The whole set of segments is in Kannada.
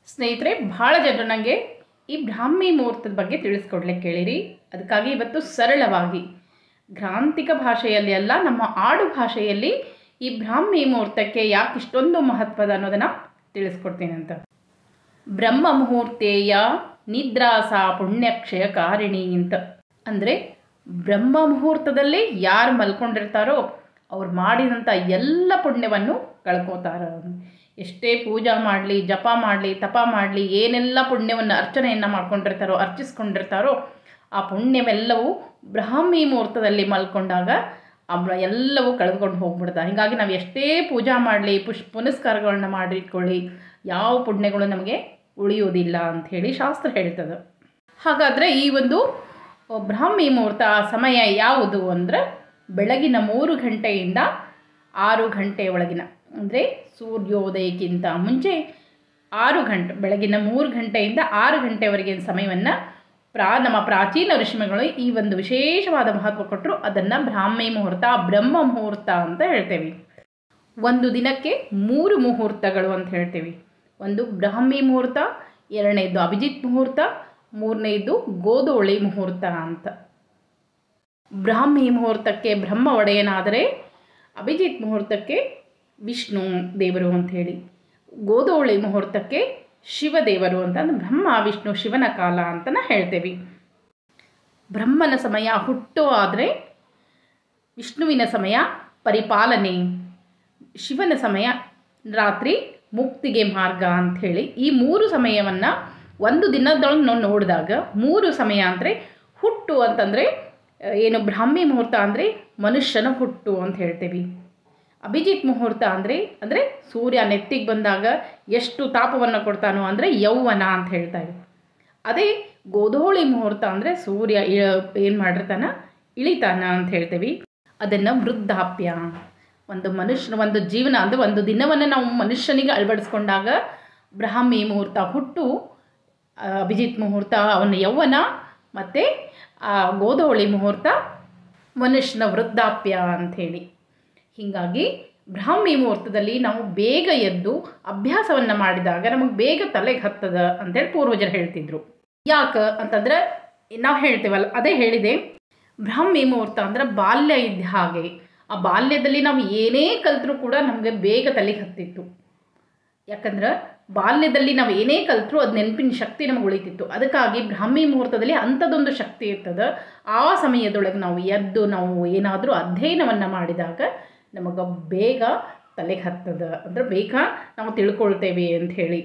ಸ್ನೇಹಿತರೆ ಭಾಳ ಜನರು ನನಗೆ ಈ ಬ್ರಾಹ್ಮಿ ಮುಹೂರ್ತದ ಬಗ್ಗೆ ತಿಳಿಸ್ಕೊಡ್ಲಿಕ್ಕೆ ಕೇಳಿರಿ ಅದಕ್ಕಾಗಿ ಇವತ್ತು ಸರಳವಾಗಿ ಗ್ರಾಂಥಿಕ ಭಾಷೆಯಲ್ಲಿ ಅಲ್ಲ ನಮ್ಮ ಆಡು ಭಾಷೆಯಲ್ಲಿ ಈ ಬ್ರಾಹ್ಮಿ ಮುಹೂರ್ತಕ್ಕೆ ಯಾಕೆ ಇಷ್ಟೊಂದು ಮಹತ್ವದ ಅನ್ನೋದನ್ನು ತಿಳಿಸ್ಕೊಡ್ತೀನಿ ಅಂತ ಬ್ರಹ್ಮ ಮುಹೂರ್ತೇಯ ನಿದ್ರಾಸ ಪುಣ್ಯಕ್ಷಯ ಕಾರಿಣಿ ಅಂತ ಅಂದರೆ ಬ್ರಹ್ಮ ಮುಹೂರ್ತದಲ್ಲಿ ಯಾರು ಮಲ್ಕೊಂಡಿರ್ತಾರೋ ಅವ್ರು ಮಾಡಿದಂಥ ಎಲ್ಲ ಪುಣ್ಯವನ್ನು ಕಳ್ಕೋತಾರ ಎಷ್ಟೇ ಪೂಜಾ ಮಾಡಲಿ ಜಪ ಮಾಡಲಿ ತಪ ಮಾಡಲಿ ಏನೆಲ್ಲ ಪುಣ್ಯವನ್ನು ಅರ್ಚನೆಯನ್ನು ಮಾಡ್ಕೊಂಡಿರ್ತಾರೋ ಅರ್ಚಿಸ್ಕೊಂಡಿರ್ತಾರೋ ಆ ಪುಣ್ಯವೆಲ್ಲವೂ ಬ್ರಾಹ್ಮಿ ಮುಹೂರ್ತದಲ್ಲಿ ಮಲ್ಕೊಂಡಾಗ ಆ ಬ್ರ- ಎಲ್ಲವೂ ಕಳೆದುಕೊಂಡು ಹೋಗ್ಬಿಡ್ತಾರೆ ಹೀಗಾಗಿ ನಾವು ಎಷ್ಟೇ ಪೂಜಾ ಮಾಡಲಿ ಪುಷ್ ಪುನಸ್ಕಾರಗಳನ್ನ ಮಾಡಿಟ್ಕೊಳ್ಳಿ ಯಾವ ಪುಣ್ಯಗಳು ನಮಗೆ ಉಳಿಯೋದಿಲ್ಲ ಅಂಥೇಳಿ ಶಾಸ್ತ್ರ ಹೇಳ್ತದೆ ಹಾಗಾದರೆ ಈ ಒಂದು ಬ್ರಾಹ್ಮಿ ಮುಹೂರ್ತ ಸಮಯ ಯಾವುದು ಅಂದರೆ ಬೆಳಗಿನ ಮೂರು ಗಂಟೆಯಿಂದ ಆರು ಗಂಟೆ ಒಳಗಿನ ಅಂದರೆ ಸೂರ್ಯೋದಯಕ್ಕಿಂತ ಮುಂಚೆ ಆರು ಗಂಟೆ ಬೆಳಗಿನ ಮೂರು ಗಂಟೆಯಿಂದ ಆರು ಗಂಟೆವರೆಗಿನ ಸಮಯವನ್ನು ಪ್ರಾ ನಮ್ಮ ಪ್ರಾಚೀನ ಋಷಿಮಗಳು ಈ ಒಂದು ವಿಶೇಷವಾದ ಮಹತ್ವ ಕೊಟ್ಟರು ಅದನ್ನು ಬ್ರಾಹ್ಮಿ ಮುಹೂರ್ತ ಬ್ರಹ್ಮ ಮುಹೂರ್ತ ಅಂತ ಹೇಳ್ತೇವೆ ಒಂದು ದಿನಕ್ಕೆ ಮೂರು ಮುಹೂರ್ತಗಳು ಅಂತ ಹೇಳ್ತೀವಿ ಒಂದು ಬ್ರಾಹ್ಮಿ ಮುಹೂರ್ತ ಎರಡನೇದು ಅಭಿಜಿತ್ ಮುಹೂರ್ತ ಮೂರನೇದು ಗೋಧೋಳಿ ಮುಹೂರ್ತ ಅಂತ ಬ್ರಾಹ್ಮಿ ಮುಹೂರ್ತಕ್ಕೆ ಬ್ರಹ್ಮ ಒಡೆಯನಾದರೆ ಅಭಿಜಿತ್ ಮುಹೂರ್ತಕ್ಕೆ ವಿಷ್ಣು ದೇವರು ಅಂಥೇಳಿ ಗೋಧೋಳಿ ಮುಹೂರ್ತಕ್ಕೆ ಶಿವದೇವರು ಅಂತ ಅಂದ್ರೆ ಬ್ರಹ್ಮ ವಿಷ್ಣು ಶಿವನ ಕಾಲ ಅಂತಲೇ ಹೇಳ್ತೇವೆ ಬ್ರಹ್ಮನ ಸಮಯ ಹುಟ್ಟು ಆದರೆ ವಿಷ್ಣುವಿನ ಸಮಯ ಪರಿಪಾಲನೆ ಶಿವನ ಸಮಯ ರಾತ್ರಿ ಮುಕ್ತಿಗೆ ಮಾರ್ಗ ಅಂಥೇಳಿ ಈ ಮೂರು ಸಮಯವನ್ನು ಒಂದು ದಿನದೊಳಗೆ ನಾವು ನೋಡಿದಾಗ ಮೂರು ಸಮಯ ಅಂದರೆ ಹುಟ್ಟು ಅಂತಂದರೆ ಏನು ಬ್ರಾಹ್ಮಿ ಮುಹೂರ್ತ ಅಂದರೆ ಮನುಷ್ಯನ ಹುಟ್ಟು ಅಂತ ಹೇಳ್ತೀವಿ ಅಭಿಜಿತ್ ಮುಹೂರ್ತ ಅಂದರೆ ಅಂದರೆ ಸೂರ್ಯ ನೆತ್ತಿಗೆ ಬಂದಾಗ ಎಷ್ಟು ತಾಪವನ್ನು ಕೊಡ್ತಾನೋ ಅಂದರೆ ಯೌವನ ಅಂತ ಹೇಳ್ತಾರೆ ಅದೇ ಗೋಧೋಳಿ ಮುಹೂರ್ತ ಅಂದರೆ ಸೂರ್ಯ ಏನು ಮಾಡಿರ್ತಾನ ಇಳಿತಾನ ಅಂತ ಹೇಳ್ತೀವಿ ಅದನ್ನು ವೃದ್ಧಾಪ್ಯ ಒಂದು ಮನುಷ್ಯನ ಒಂದು ಜೀವನ ಅಂದರೆ ಒಂದು ದಿನವನ್ನು ನಾವು ಮನುಷ್ಯನಿಗೆ ಅಳವಡಿಸ್ಕೊಂಡಾಗ ಬ್ರಾಹ್ಮಿ ಮುಹೂರ್ತ ಹುಟ್ಟು ಆ, ಅಭಿಜಿತ್ ಮುಹೂರ್ತ ಅವನ ಯೌವನ ಮತ್ತು ಗೋಧೋಳಿ ಮುಹೂರ್ತ ಮನುಷ್ಯನ ವೃದ್ಧಾಪ್ಯ ಅಂಥೇಳಿ ಹೀಗಾಗಿ ಬ್ರಾಹ್ಮಿ ಮುಹೂರ್ತದಲ್ಲಿ ನಾವು ಬೇಗ ಎದ್ದು ಅಭ್ಯಾಸವನ್ನು ಮಾಡಿದಾಗ ನಮಗೆ ಬೇಗ ತಲೆಗೆ ಹತ್ತದ ಅಂತೇಳಿ ಪೂರ್ವಜರು ಹೇಳ್ತಿದ್ರು ಯಾಕೆ ಅಂತಂದ್ರೆ ನಾವು ಹೇಳ್ತೇವಲ್ಲ ಅದೇ ಹೇಳಿದೆ ಬ್ರಾಹ್ಮಿ ಮುಹೂರ್ತ ಅಂದ್ರೆ ಬಾಲ್ಯ ಇದ್ದ ಹಾಗೆ ಆ ಬಾಲ್ಯದಲ್ಲಿ ನಾವು ಏನೇ ಕಲ್ತರೂ ಕೂಡ ನಮಗೆ ಬೇಗ ತಲೆಗೆ ಹತ್ತಿತ್ತು ಯಾಕಂದ್ರೆ ಬಾಲ್ಯದಲ್ಲಿ ನಾವು ಏನೇ ಕಲ್ತರೂ ಅದು ನೆನಪಿನ ಶಕ್ತಿ ನಮಗೆ ಉಳಿತಿತ್ತು ಅದಕ್ಕಾಗಿ ಬ್ರಾಹ್ಮಿ ಮುಹೂರ್ತದಲ್ಲಿ ಅಂಥದ್ದೊಂದು ಶಕ್ತಿ ಇರ್ತದೆ ಆ ಸಮಯದೊಳಗೆ ನಾವು ಎದ್ದು ನಾವು ಏನಾದರೂ ಅಧ್ಯಯನವನ್ನು ಮಾಡಿದಾಗ ನಮಗೆ ಬೇಗ ತಲೆಗೆ ಹತ್ತದ ಅಂದ್ರೆ ಬೇಗ ನಾವು ತಿಳ್ಕೊಳ್ತೇವೆ ಅಂತ ಹೇಳಿ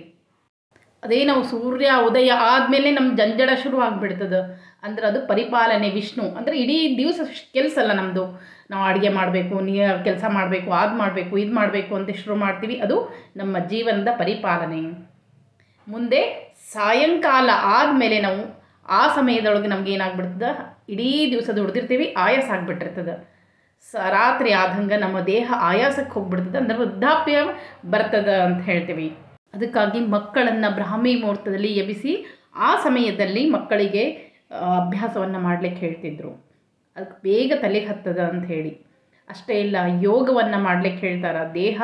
ಅದೇ ನಾವು ಸೂರ್ಯ ಉದಯ ಆದಮೇಲೆ ನಮ್ಮ ಜಂಜಡ ಶುರು ಆಗಿಬಿಡ್ತದೆ ಅಂದ್ರೆ ಅದು ಪರಿಪಾಲನೆ ವಿಷ್ಣು ಅಂದರೆ ಇಡೀ ದಿವಸ ಕೆಲಸ ಅಲ್ಲ ನಮ್ಮದು ನಾವು ಅಡುಗೆ ಮಾಡಬೇಕು ನೀ ಕೆಲಸ ಮಾಡಬೇಕು ಅದು ಮಾಡಬೇಕು ಇದು ಮಾಡಬೇಕು ಅಂತ ಶುರು ಮಾಡ್ತೀವಿ ಅದು ನಮ್ಮ ಜೀವನದ ಪರಿಪಾಲನೆ ಮುಂದೆ ಸಾಯಂಕಾಲ ಆದಮೇಲೆ ನಾವು ಆ ಸಮಯದೊಳಗೆ ನಮ್ಗೆ ಏನಾಗ್ಬಿಡ್ತದೆ ಇಡೀ ದಿವಸ ದುಡ್ದಿರ್ತೀವಿ ಆಯಾಸ ಆಗಿಬಿಟ್ಟಿರ್ತದೆ ಸ ರಾತ್ರಿ ಆದಂಗೆ ನಮ್ಮ ದೇಹ ಆಯಾಸಕ್ಕೆ ಹೋಗ್ಬಿಡ್ತದೆ ಅಂದ್ರೆ ವೃದ್ಧಾಪ್ಯ ಬರ್ತದೆ ಅಂತ ಹೇಳ್ತೀವಿ ಅದಕ್ಕಾಗಿ ಮಕ್ಕಳನ್ನು ಬ್ರಾಹ್ಮಿ ಮುಹೂರ್ತದಲ್ಲಿ ಎಬ್ಬಿಸಿ ಆ ಸಮಯದಲ್ಲಿ ಮಕ್ಕಳಿಗೆ ಅಭ್ಯಾಸವನ್ನು ಮಾಡಲಿಕ್ಕೆ ಹೇಳ್ತಿದ್ರು ಅದಕ್ಕೆ ಬೇಗ ತಲೆಗೆ ಹತ್ತದ ಅಂತ ಹೇಳಿ ಅಷ್ಟೇ ಇಲ್ಲ ಯೋಗವನ್ನು ಮಾಡಲಿಕ್ಕೆ ಹೇಳ್ತಾರೆ ದೇಹ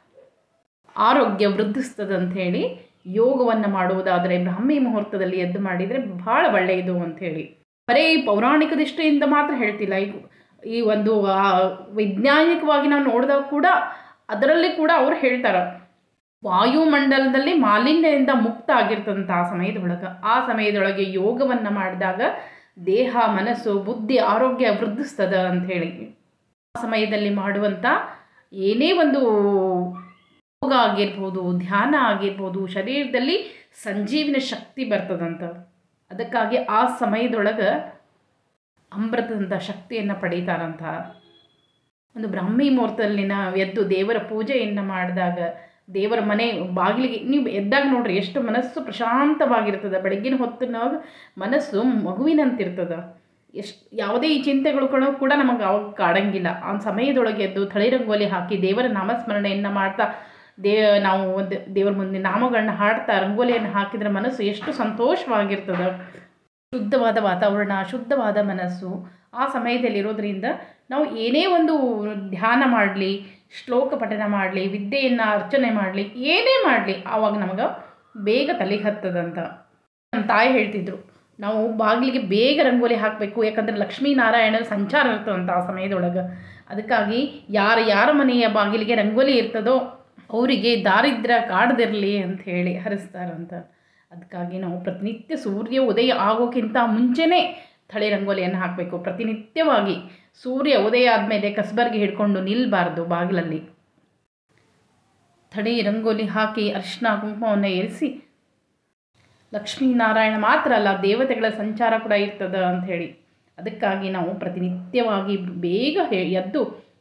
ಆರೋಗ್ಯ ವೃದ್ಧಿಸ್ತದೆ ಅಂತ ಹೇಳಿ ಯೋಗವನ್ನು ಮಾಡುವುದಾದರೆ ಬ್ರಾಹ್ಮಿ ಮುಹೂರ್ತದಲ್ಲಿ ಎದ್ದು ಮಾಡಿದರೆ ಭಾಳ ಒಳ್ಳೆಯದು ಅಂಥೇಳಿ ಬರೀ ಪೌರಾಣಿಕ ದೃಷ್ಟಿಯಿಂದ ಮಾತ್ರ ಹೇಳ್ತಿಲ್ಲ ಈಗ ಈ ಒಂದು ಆ, ವೈಜ್ಞಾನಿಕವಾಗಿ ನಾವು ನೋಡಿದಾಗ ಕೂಡ ಅದರಲ್ಲಿ ಕೂಡ ಅವ್ರು ಹೇಳ್ತಾರೆ ವಾಯುಮಂಡಲದಲ್ಲಿ ಮಾಲಿನ್ಯದಿಂದ ಮುಕ್ತ ಆಗಿರ್ತದಂಥ ಆ ಸಮಯದೊಳಗೆ ಆ ಸಮಯದೊಳಗೆ ಯೋಗವನ್ನು ಮಾಡಿದಾಗ ದೇಹ ಮನಸ್ಸು ಬುದ್ಧಿ ಆರೋಗ್ಯ ವೃದ್ಧಿಸ್ತದ ಅಂಥೇಳಿ ಆ ಸಮಯದಲ್ಲಿ ಮಾಡುವಂಥ ಏನೇ ಒಂದು ಯೋಗ ಆಗಿರ್ಬೋದು ಧ್ಯಾನ ಆಗಿರ್ಬೋದು ಶರೀರದಲ್ಲಿ ಸಂಜೀವಿನ ಶಕ್ತಿ ಬರ್ತದಂತ ಅದಕ್ಕಾಗಿ ಆ ಸಮಯದೊಳಗೆ ಅಮೃತದಂಥ ಶಕ್ತಿಯನ್ನು ಪಡೀತಾರಂತ ಒಂದು ಬ್ರಾಹ್ಮಿ ಮುಹೂರ್ತದಲ್ಲಿ ನಾವು ಎದ್ದು ದೇವರ ಪೂಜೆಯನ್ನು ಮಾಡಿದಾಗ ದೇವರ ಮನೆ ಬಾಗಿಲಿಗೆ ನೀವು ಎದ್ದಾಗ ನೋಡ್ರಿ ಎಷ್ಟು ಮನಸ್ಸು ಪ್ರಶಾಂತವಾಗಿರ್ತದೆ ಬೆಳಗ್ಗಿನ ಹೊತ್ತಿನಾಗ ಮನಸ್ಸು ಮಗುವಿನಂತಿರ್ತದೆ ಎಷ್ಟು ಯಾವುದೇ ಈ ಚಿಂತೆಗಳು ಕೂಡ ಕೂಡ ನಮಗೆ ಅವಾಗ ಕಾಡಂಗಿಲ್ಲ ಆ ಸಮಯದೊಳಗೆ ಎದ್ದು ಥಳಿ ರಂಗೋಲಿ ಹಾಕಿ ದೇವರ ನಾಮಸ್ಮರಣೆಯನ್ನು ಮಾಡ್ತಾ ದೇ ನಾವು ಒಂದು ದೇವರ ಮುಂದೆ ನಾಮಗಳನ್ನ ಹಾಡ್ತಾ ರಂಗೋಲಿಯನ್ನು ಹಾಕಿದ್ರೆ ಮನಸ್ಸು ಎಷ್ಟು ಸಂತೋಷವಾಗಿರ್ತದೆ ಶುದ್ಧವಾದ ವಾತಾವರಣ ಶುದ್ಧವಾದ ಮನಸ್ಸು ಆ ಸಮಯದಲ್ಲಿ ಇರೋದ್ರಿಂದ ನಾವು ಏನೇ ಒಂದು ಧ್ಯಾನ ಮಾಡಲಿ ಶ್ಲೋಕ ಪಠನ ಮಾಡಲಿ ವಿದ್ಯೆಯನ್ನು ಅರ್ಚನೆ ಮಾಡಲಿ ಏನೇ ಮಾಡಲಿ ಆವಾಗ ನಮಗೆ ಬೇಗ ತಲೆಗೆ ಹತ್ತದಂತ ನಮ್ಮ ತಾಯಿ ಹೇಳ್ತಿದ್ರು ನಾವು ಬಾಗಿಲಿಗೆ ಬೇಗ ರಂಗೋಲಿ ಹಾಕಬೇಕು ಯಾಕಂದರೆ ಲಕ್ಷ್ಮೀನಾರಾಯಣನ ಸಂಚಾರ ಇರ್ತದಂತ ಆ ಸಮಯದೊಳಗೆ ಅದಕ್ಕಾಗಿ ಯಾರ ಯಾರ ಮನೆಯ ಬಾಗಿಲಿಗೆ ರಂಗೋಲಿ ಇರ್ತದೋ ಅವರಿಗೆ ದಾರಿದ್ರ್ಯ ಕಾಡದಿರಲಿ ಅಂತ ಹೇಳಿ ಹರಿಸ್ತಾರಂತ ಅದಕ್ಕಾಗಿ ನಾವು ಪ್ರತಿನಿತ್ಯ ಸೂರ್ಯ ಉದಯ ಆಗೋಕ್ಕಿಂತ ಮುಂಚೆನೇ ಥಳಿ ರಂಗೋಲಿಯನ್ನು ಹಾಕಬೇಕು ಪ್ರತಿನಿತ್ಯವಾಗಿ ಸೂರ್ಯ ಉದಯ ಆದಮೇಲೆ ಕಸಬರ್ಗೆ ಹಿಡ್ಕೊಂಡು ನಿಲ್ಲಬಾರ್ದು ಬಾಗಿಲಲ್ಲಿ ಥಳಿ ರಂಗೋಲಿ ಹಾಕಿ ಅರಿಶಿನ ಕುಂಕುಮವನ್ನು ಏರಿಸಿ ಲಕ್ಷ್ಮೀನಾರಾಯಣ ಮಾತ್ರ ಅಲ್ಲ ದೇವತೆಗಳ ಸಂಚಾರ ಕೂಡ ಇರ್ತದ ಅಂತ ಹೇಳಿ ಅದಕ್ಕಾಗಿ ನಾವು ಪ್ರತಿನಿತ್ಯವಾಗಿ ಬೇಗ ಹೇ- ಎದ್ದು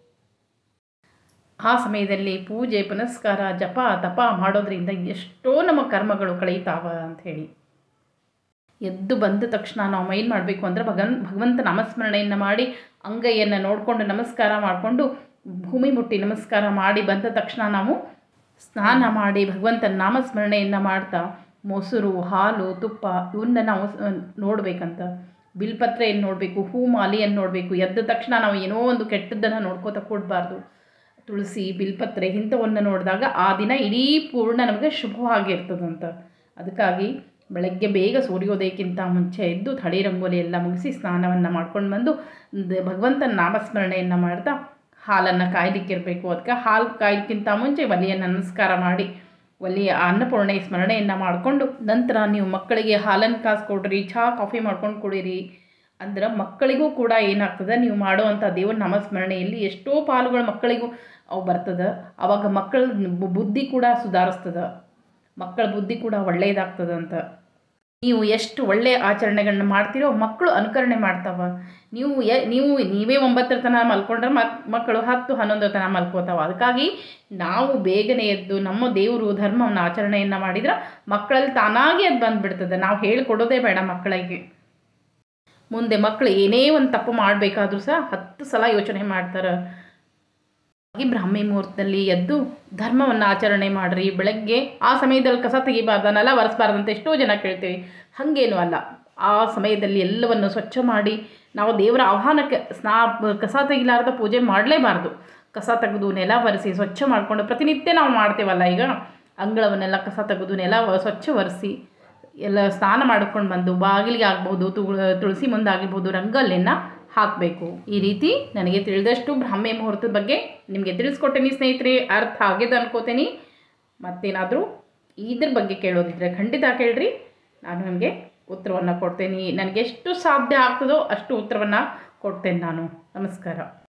ಆ ಸಮಯದಲ್ಲಿ ಪೂಜೆ ಪುನಸ್ಕಾರ ಜಪ ತಪ ಮಾಡೋದ್ರಿಂದ ಎಷ್ಟೋ ನಮ್ಮ ಕರ್ಮಗಳು ಕಳೀತಾವ ಅಂತ ಹೇಳಿ ಎದ್ದು ಬಂದ ತಕ್ಷಣ ನಾವು ಮೈಲ್ ಮಾಡಬೇಕು ಅಂದರೆ ಭಗನ್ ಭಗವಂತ ನಾಮಸ್ಮರಣೆಯನ್ನು ಮಾಡಿ ಅಂಗೈಯನ್ನು ನೋಡಿಕೊಂಡು ನಮಸ್ಕಾರ ಮಾಡಿಕೊಂಡು ಭೂಮಿ ಮುಟ್ಟಿ ನಮಸ್ಕಾರ ಮಾಡಿ ಬಂದ ತಕ್ಷಣ ನಾವು ಸ್ನಾನ ಮಾಡಿ ಭಗವಂತನ ನಾಮಸ್ಮರಣೆಯನ್ನು ಮಾಡ್ತಾ ಮೊಸರು ಹಾಲು ತುಪ್ಪ ಇವನ್ನ ನಾವು ಸ- ನೋಡಬೇಕಂತ ಬಿಲ್ಪತ್ರೆಯನ್ನು ನೋಡಬೇಕು ಹೂ ಮಾಲೆಯನ್ನು ನೋಡಬೇಕು ಎದ್ದ ತಕ್ಷಣ ನಾವು ಏನೋ ಒಂದು ಕೆಟ್ಟದ್ದನ್ನು ನೋಡ್ಕೋತಾ ಕೊಡಬಾರ್ದು ತುಳಸಿ ಬಿಲ್ಪತ್ರೆ ಇಂಥವನ್ನು ನೋಡಿದಾಗ ಆ ದಿನ ಇಡೀ ಪೂರ್ಣ ನಮಗೆ ಶುಭವಾಗಿರ್ತದಂತ ಅದಕ್ಕಾಗಿ ಬೆಳಗ್ಗೆ ಬೇಗ ಸೂರ್ಯೋದಯಕ್ಕಿಂತ ಮುಂಚೆ ಎದ್ದು ಥಳಿ ರಂಗೋಲಿ ಎಲ್ಲ ಮುಗಿಸಿ ಸ್ನಾನವನ್ನು ಮಾಡ್ಕೊಂಡು ಬಂದು ದ- ಭಗವಂತನ ನಾಮಸ್ಮರಣೆಯನ್ನು ಮಾಡ್ತಾ ಹಾಲನ್ನು ಕಾಯ್ಲಿಕ್ಕಿರಬೇಕು ಅದಕ್ಕೆ ಹಾಲು ಕಾಯ್ಲಿಕ್ಕಿಂತ ಮುಂಚೆ ಒಲೆಯನ್ನು ನಮಸ್ಕಾರ ಮಾಡಿ ಒಲೆಯ ಅನ್ನಪೂರ್ಣೆ ಸ್ಮರಣೆಯನ್ನು ಮಾಡಿಕೊಂಡು ನಂತರ ನೀವು ಮಕ್ಕಳಿಗೆ ಹಾಲನ್ನು ಕಾಸ್ಕೊಡ್ರಿ ಚಹಾ ಕಾಫಿ ಮಾಡ್ಕೊಂಡು ಕುಡೀರಿ ಅಂದ್ರೆ ಮಕ್ಕಳಿಗೂ ಕೂಡ ಏನಾಗ್ತದೆ ನೀವು ಮಾಡುವಂಥ ದೇವರ ನಾಮಸ್ಮರಣೆಯಲ್ಲಿ ಎಷ್ಟೋ ಪಾಲುಗಳು ಮಕ್ಕಳಿಗೂ ಅವು ಬರ್ತದೆ ಆವಾಗ ಮಕ್ಕಳ ಬು- ಬುದ್ಧಿ ಕೂಡ ಸುಧಾರಿಸ್ತದೆ ಮಕ್ಕಳ ಬುದ್ಧಿ ಕೂಡ ಒಳ್ಳೆಯದಾಗ್ತದೆ ಅಂತ ನೀವು ಎಷ್ಟು ಒಳ್ಳೆಯ ಆಚರಣೆಗಳನ್ನ ಮಾಡ್ತೀರೋ ಮಕ್ಕಳು ಅನುಕರಣೆ ಮಾಡ್ತಾವ ನೀವು ಎ ನೀವು ನೀವೇ ಒಂಬತ್ತರ ತನಕ ಮಲ್ಕೊಂಡ್ರೆ ಮಕ್ ಮಕ್ಕಳು ಹತ್ತು ಹನ್ನೊಂದರ ತನಕ ಮಲ್ಕೋತಾವ ಅದಕ್ಕಾಗಿ ನಾವು ಬೇಗನೆ ಎದ್ದು ನಮ್ಮ ದೇವರು ಧರ್ಮವನ್ನು ಆಚರಣೆಯನ್ನು ಮಾಡಿದ್ರೆ ಮಕ್ಕಳಲ್ಲಿ ತಾನಾಗಿ ಅದು ಬಂದುಬಿಡ್ತದೆ ನಾವು ಹೇಳಿಕೊಡೋದೇ ಬೇಡ ಮಕ್ಕಳಿಗೆ ಮುಂದೆ ಮಕ್ಕಳು ಏನೇ ಒಂದು ತಪ್ಪು ಮಾಡಬೇಕಾದ್ರೂ ಸಹ ಹತ್ತು ಸಲ ಯೋಚನೆ ಮಾಡ್ತಾರೆ ಈ ಬ್ರಾಹ್ಮಿ ಮುಹೂರ್ತದಲ್ಲಿ ಎದ್ದು ಧರ್ಮವನ್ನು ಆಚರಣೆ ಮಾಡಿರಿ ಬೆಳಗ್ಗೆ ಆ ಸಮಯದಲ್ಲಿ ಕಸ ತೆಗಿಬಾರ್ದು ನೆಲ ಒರೆಸ್ಬಾರ್ದಂತ ಎಷ್ಟೋ ಜನ ಕೇಳ್ತೀವಿ ಹಾಗೇನೂ ಅಲ್ಲ ಆ ಸಮಯದಲ್ಲಿ ಎಲ್ಲವನ್ನು ಸ್ವಚ್ಛ ಮಾಡಿ ನಾವು ದೇವರ ಆಹ್ವಾನಕ್ಕೆ ಸ್ನಾ ಕಸ ತೆಗಿಲಾರ್ದ ಪೂಜೆ ಮಾಡಲೇಬಾರ್ದು ಕಸ ತೆಗೆದು ನೆಲ ಒರೆಸಿ ಸ್ವಚ್ಛ ಮಾಡಿಕೊಂಡು ಪ್ರತಿನಿತ್ಯ ನಾವು ಮಾಡ್ತೇವಲ್ಲ ಈಗ ಅಂಗಳವನ್ನೆಲ್ಲ ಕಸ ತೆಗೆದು ನೆಲ ವ- ಸ್ವಚ್ಛ ಒರೆಸಿ ಎಲ್ಲ ಸ್ನಾನ ಮಾಡ್ಕೊಂಡು ಬಂದು ಬಾಗಿಲಿಗೆ ಆಗ್ಬೋದು ತುಳ್ ತುಳಸಿ ಮುಂದಾಗಿರ್ಬೋದು ರಂಗೋಲಿಯನ್ನು ಹಾಕಬೇಕು ಈ ರೀತಿ ನನಗೆ ತಿಳಿದಷ್ಟು ಬ್ರಾಹ್ಮಿ ಮುಹೂರ್ತದ ಬಗ್ಗೆ ನಿಮಗೆ ತಿಳಿಸ್ಕೊಟ್ಟೇನಿ ಸ್ನೇಹಿತರೆ ಅರ್ಥ ಆಗಿದೆ ಅನ್ಕೋತೀನಿ ಮತ್ತೇನಾದರೂ ಇದ್ರ ಬಗ್ಗೆ ಕೇಳೋದಿದ್ರೆ ಖಂಡಿತ ಕೇಳ್ರಿ ನಾನು ನಿಮಗೆ ಉತ್ತರವನ್ನು ಕೊಡ್ತೇನೆ ನನಗೆ ಎಷ್ಟು ಸಾಧ್ಯ ಆಗ್ತದೋ ಅಷ್ಟು ಉತ್ತರವನ್ನು ಕೊಡ್ತೇನೆ ನಾನು ನಮಸ್ಕಾರ